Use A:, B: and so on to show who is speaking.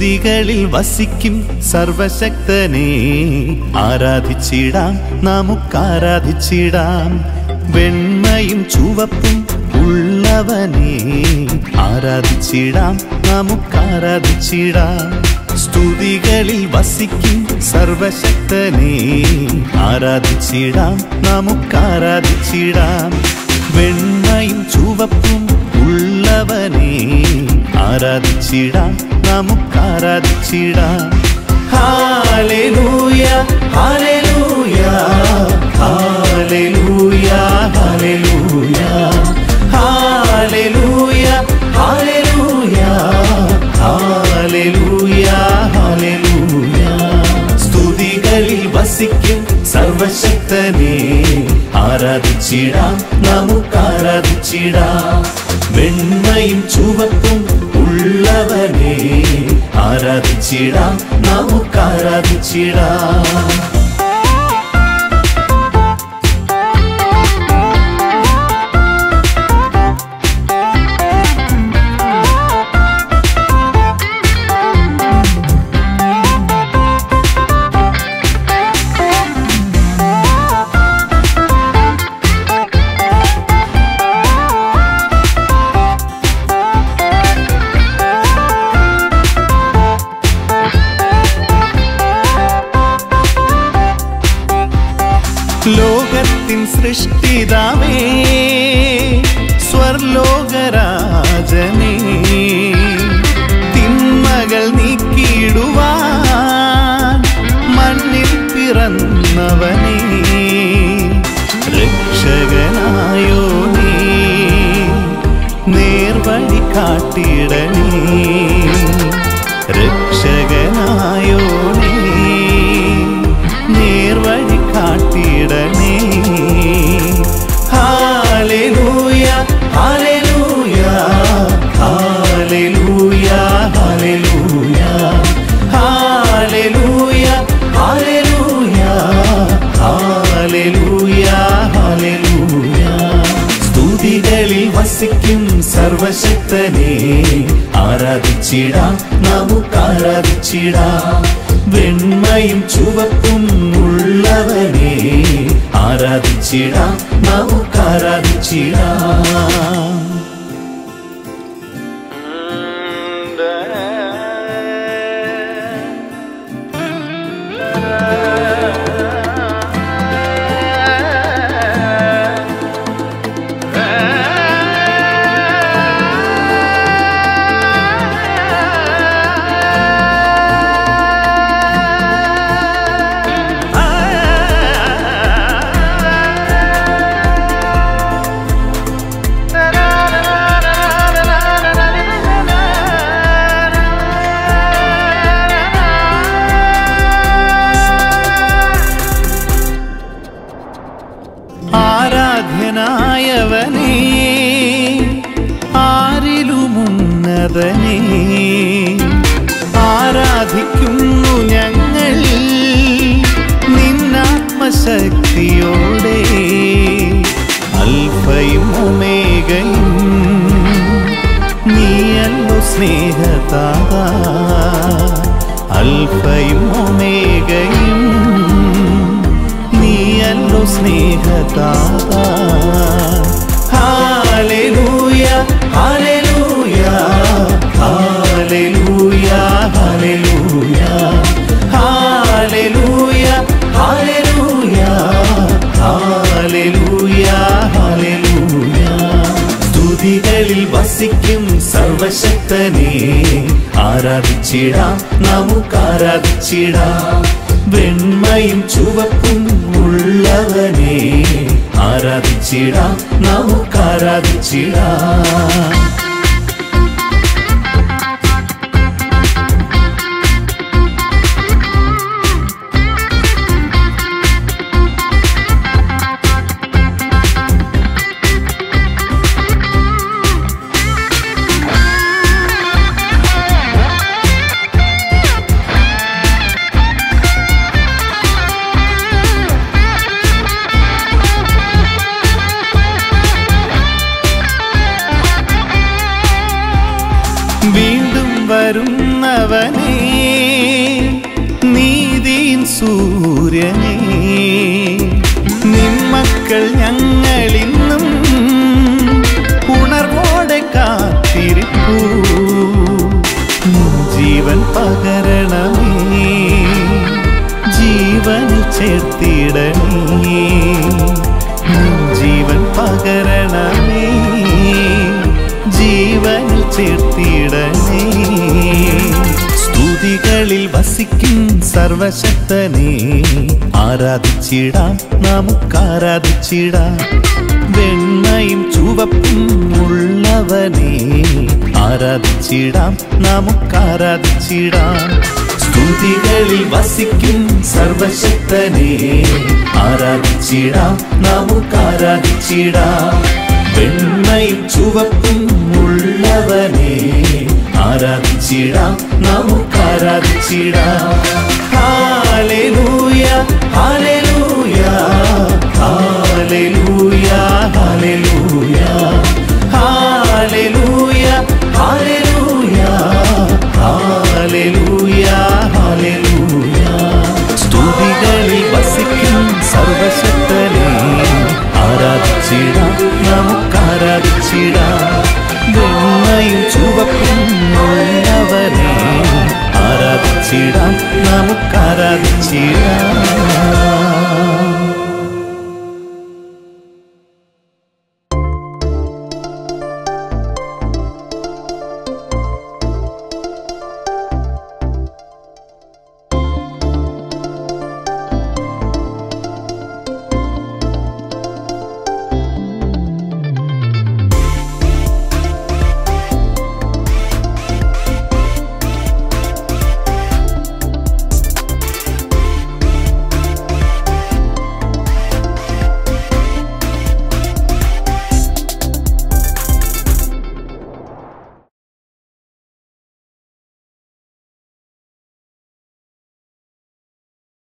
A: സ്തുതികളിൽ വസിക്കും സർവശക്തനെ ആരാധിച്ചിടാം നമുക്കാരാധിച്ചിടാം വെണ്മയും ചുവപ്പും ഉള്ളവനെ ആരാധിച്ചിടാം നമുക്കാരാധിച്ചിടാം സ്തുതികളിൽ വസിക്കും സർവശക്തനെ ആരാധിച്ചിടാം നമുക്കാരാധിച്ചിടാം വെണ്മയും ചുവപ്പും ഉള്ളവനെ ആരാധിച്ചിടാം നമുക്കാരാധിച്ചിടാം hallelujah hallelujah hallelujah hallelujah hallelujah hallelujah hallelujah hallelujah സ്തുതികളിൽ വസിക്കും സർവശക്തനെ ആരാധിച്ചിടാം നമുക്കാരാധിച്ചിടാം വെണ്മയും ചുവപ്പും ഉള്ളവനെ ആരാധിച്ചിടാം നമുക്കാരാധിച്ചിടാം ലോകത്തിൻ സൃഷ്ടിതാവേ സ്വർലോകരാജനേ തിന്മകൾ നീക്കിയിടുവാൻ മണ്ണിൽ പിറന്നവനേ രക്ഷകനായോ നീ നേർവഴി കാട്ടിടണേ രക്ഷകനായോ നീ നേർവഴി കാട്ടിടണേ hallelujah hallelujah hallelujah hallelujah hallelujah hallelujah hallelujah hallelujah സ്തുതികളിൽ വസിക്കും സർവശക്തനെ ആരാധിച്ചിടാം നമുക്കാരാധിച്ചിടാം വെണ്മയും ചുവപ്പും ഉള്ളവനെ ആരാധിച്ചിടാം നമുക്കാരാധിച്ചിടാം ആരാധ്യനായവനേ ആരിലുമുന്നതനേ ആരാധിക്കുന്നു ഞങ്ങൾ നിന്നാത്മശക്തിയോടെ അൽഫയും ഒമേഗയും നീയല്ലോ സ്നേഹതാത അൽഫയും ഒമേഗയും നീയല്ലോ സ്നേഹതാത hallelujah hallelujah hallelujah hallelujah hallelujah hallelujah hallelujah hallelujah സ്തുതികളിൽ വസിക്കും സർവശക്തനെ ആരാധിച്ചിടാം നമുക്കാരാധിച്ചിടാം വെണ്മയും ചുവപ്പും ഉള്ളവനെ ആരാധിച്ചിടാം നമുക്കാരാധിച്ചിടാം
B: ഹാലേലൂയ
A: സൂര്യനേ നിന്മക്കൾ ഞങ്ങളിന്നും ഉണർവോടെ കാത്തിരിപ്പൂ നിൻ ജീവൻ പകരണമേ ജീവനിൽ ചേർത്തിടണേ നിൻ ജീവൻ പകരണമേ ജീവനിൽ ചേർത്തിടണേ സ്തുതികളിൽ വസിക്കും സർവശക്തനെ ആരാധിച്ചിടാം നമുക്കാരാധിച്ചിടാം വെണ്ണയും ചുവപ്പും ഉള്ളവനെ ആരാധിച്ചിടാം നമുക്കാരാധിച്ചിടാം സ്തുതികളിൽ വസിക്കും സർവശക്തനെ ആരാധിച്ചിടാം നമുക്കാരാധിച്ചിടാം വെണ്ണയും ചുവപ്പും ഉള്ളവനെ ആരാധിച്ചിടാം നമുക്കാരാധിച്ചിടാം hallelujah hallelujah hallelujah hallelujah hallelujah hallelujah hallelujah hallelujah സ്തുതികളിൽ വസിക്കും സർവശക്തനെ ആരാധിച്ചിടാം നമുക്കാരാധിച്ചിടാം വെണ്ണയും ചുവപ്പും ഉള്ളവനെ ആരാധിച്ചിടാം നമുക്കാരാധിച്ചിടാം